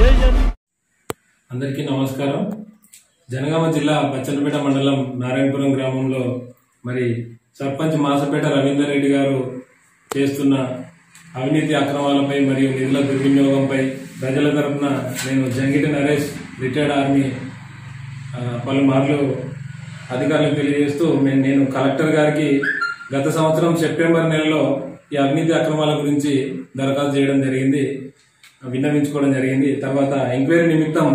చేయని అందరికీ నమస్కారం జనగామ జిల్లా బచ్చలపేట మండలం నారాయణపురం గ్రామంలో మరి సర్పంచ్ మాసపేట రవీందర్ రెడ్డి గారు చేస్తున్న అవినీతి అక్రమాలపై మరియు నిధుల దుర్వినియోగంపై ప్రజల తరపున నేను జంగిటి నరేష్ రిటైర్డ్ ఆర్మీ ఆ, పలుమార్లు అధికారులకు తెలియజేస్తూ మే- నేను కలెక్టర్ గారికి గత సంవత్సరం సెప్టెంబర్ నెలలో ఈ అవినీతి అక్రమాల గురించి దరఖాస్తు చేయడం జరిగింది విన్నవించుకోవడం జరిగింది తర్వాత ఎంక్వైరీ నిమిత్తం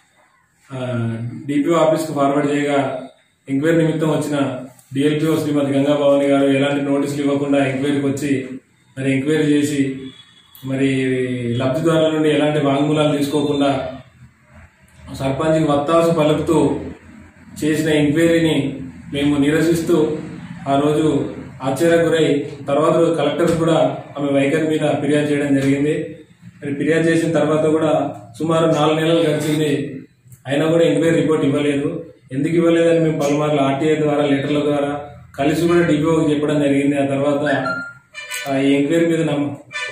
డిపిఓ ఆఫీస్కు ఫార్వర్డ్ చేయగా ఎంక్వైరీ నిమిత్తం వచ్చిన డిఎల్పిఓ శ్రీమతి గంగా భవాని గారు ఎలాంటి నోటీసులు ఇవ్వకుండా ఎంక్వైరీకి వచ్చి మరి ఎంక్వైరీ చేసి మరి లబ్ధిదారుల నుండి ఎలాంటి వాంగ్మూలాలు తీసుకోకుండా సర్పంచ్కి వత్తాసు పలుకుతూ చేసిన ఎంక్వైరీని మేము నిరసిస్తూ ఆ రోజు ఆశ్చర్యకు గురై తర్వాత రోజు కలెక్టర్ కూడా ఆమె వైఖరి మీద ఫిర్యాదు చేయడం జరిగింది మరి ఫిర్యాదు చేసిన తర్వాత కూడా సుమారు నాలుగు నెలలు గడిచింది అయినా కూడా ఎంక్వైరీ రిపోర్ట్ ఇవ్వలేదు ఎందుకు ఇవ్వలేదని మేము పలుమార్లు ఆర్టీఐ ద్వారా లెటర్ల ద్వారా కలిసి కూడా డిపోకి చెప్పడం జరిగింది ఆ తర్వాత ఆ ఎంక్వైరీ మీద నమ్మ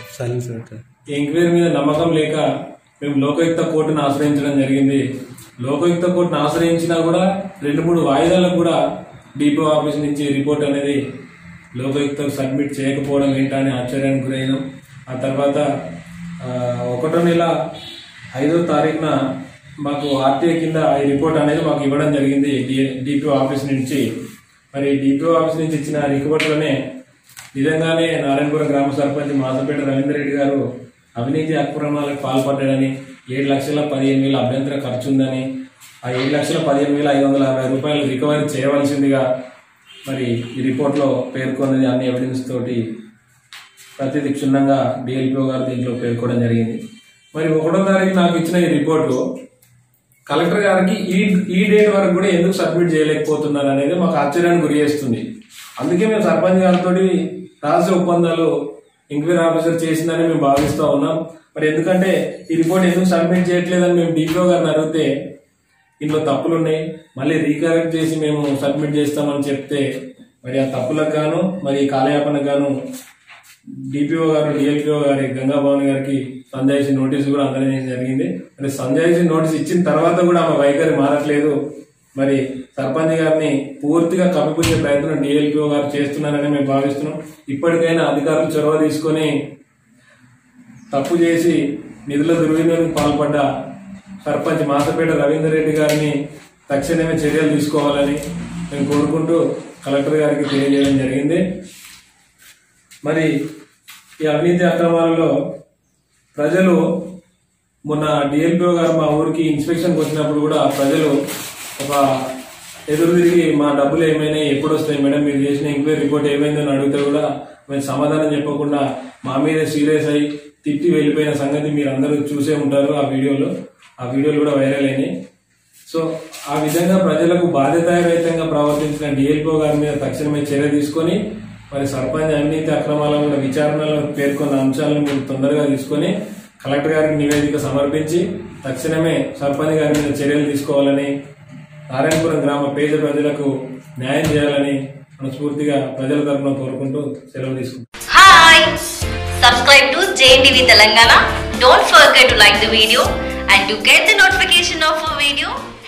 ఈ ఎంక్వైరీ మీద నమ్మకం లేక మేము లోకయుక్త కోర్టును ఆశ్రయించడం జరిగింది లోకయుక్త కోర్టును ఆశ్రయించినా కూడా రెండు మూడు వాయిదాలకు కూడా డిపో ఆఫీస్ నుంచి రిపోర్ట్ అనేది లోకయుక్త సబ్మిట్ చేయకపోవడం ఏంటా అని ఆశ్చర్యానికి గురైనాం ఆ తర్వాత ఆ, ఒకటో నెల ఐదో తారీఖున మాకు ఆర్టీఐ కింద ఈ రిపోర్ట్ అనేది మాకు ఇవ్వడం జరిగింది డిపిఓ ఆఫీస్ నుంచి మరి డిపిఓ ఆఫీస్ నుంచి ఇచ్చిన రిపోర్ట్లోనే నిజంగానే నారాయణపురం గ్రామ సర్పంచ్ మాసపేట రవీందర్ రెడ్డి గారు అవినీతి అక్రమాలకు పాల్పడ్డాడని ఏడు లక్షల పదిహేను వేల అభ్యంతర ఖర్చు ఉందని ఆ ఏడు లక్షల పదిహేను వేల ఐదు వందల అరవై రూపాయలు రికవరీ చేయవలసిందిగా మరి ఈ రిపోర్ట్లో పేర్కొన్నది అన్ని ఎవిడెన్స్ తోటి ప్రతిదీ క్షుణ్ణంగా డిఎల్పిఓ గారు దీంట్లో పేర్కోవడం జరిగింది మరి ఒకటో తారీఖు నాకు ఇచ్చిన ఈ రిపోర్టు కలెక్టర్ గారికి ఈ ఈ డేట్ వరకు కూడా ఎందుకు సబ్మిట్ చేయలేకపోతున్నారు అనేది మాకు ఆశ్చర్యానికి గురి చేస్తుంది అందుకే మేము సర్పంచ్ గారితో రహస్య ఒప్పందాలు ఎంక్వైరీ ఆఫీసర్ చేసిందని మేము భావిస్తూ ఉన్నాం మరి ఎందుకంటే ఈ రిపోర్ట్ ఎందుకు సబ్మిట్ చేయట్లేదని మేము డిపిఓ గారిని అడిగితే ఇందులో తప్పులు ఉన్నాయి మళ్ళీ రీకరెక్ట్ చేసి మేము సబ్మిట్ చేస్తామని చెప్తే మరి ఆ తప్పులకు గాను మరి ఈ కాలయాపనకు గాను డిపిఓ గారు డిఎల్పిఓ గారి గంగాభవన్ గారికి సంజాయిషి నోటీస్ కూడా అందడం జరిగింది మరి సంజాయిషి నోటీస్ ఇచ్చిన తర్వాత కూడా ఆమె వైఖరి మారట్లేదు మరి సర్పంచ్ గారిని పూర్తిగా కప్పిపుచ్చే ప్రయత్నం డిఎల్పిఓ గారు చేస్తున్నారని మేము భావిస్తున్నాం ఇప్పటికైనా అధికారులు చొరవ తీసుకొని తప్పు చేసి నిధుల దుర్వినియోగం పాల్పడ్డ సర్పంచ్ మాసపేట రవీందర్ రెడ్డి గారిని తక్షణమే చర్యలు తీసుకోవాలని మేము కోరుకుంటూ కలెక్టర్ గారికి తెలియజేయడం జరిగింది మరి ఈ అవినీతి అక్రమాలలో ప్రజలు మొన్న డిఎల్పిఓ గారు మా ఊరికి ఇన్స్పెక్షన్కి వచ్చినప్పుడు కూడా ప్రజలు ఒక ఎదురు తిరిగి మా డబ్బులు ఏమైనా ఎప్పుడు వస్తాయి మేడం మీరు చేసిన ఎంక్వైరీ రిపోర్ట్ ఏమైందో అని అడిగితే కూడా మేము సమాధానం చెప్పకుండా మా మీద సీరియస్ అయ్యి తిట్టి వెళ్ళిపోయిన సంగతి మీరు అందరూ చూసే ఉంటారు ఆ వీడియోలో ఆ వీడియోలు కూడా వైరల్ అయినాయి సో ఆ విధంగా ప్రజలకు బాధ్యతారహితంగా ప్రవర్తించిన డిఎల్పిఓ గారి మీద తక్షణమే చర్య తీసుకొని మరి సర్పంచ్ అవినీతి అక్రమాల మీద విచారణలో పేర్కొన్న అంశాలను మీరు తొందరగా తీసుకొని కలెక్టర్ గారికి నివేదిక సమర్పించి తక్షణమే సర్పంచ్ గారి మీద చర్యలు తీసుకోవాలని నారాయణపురం గ్రామ పేద ప్రజలకు న్యాయం చేయాలని మనస్ఫూర్తిగా ప్రజల తరఫున కోరుకుంటూ సెలవు తీసుకుంటాం Hi! Subscribe to JNTV Telangana. Don't forget to like the video and to get the notification of a video,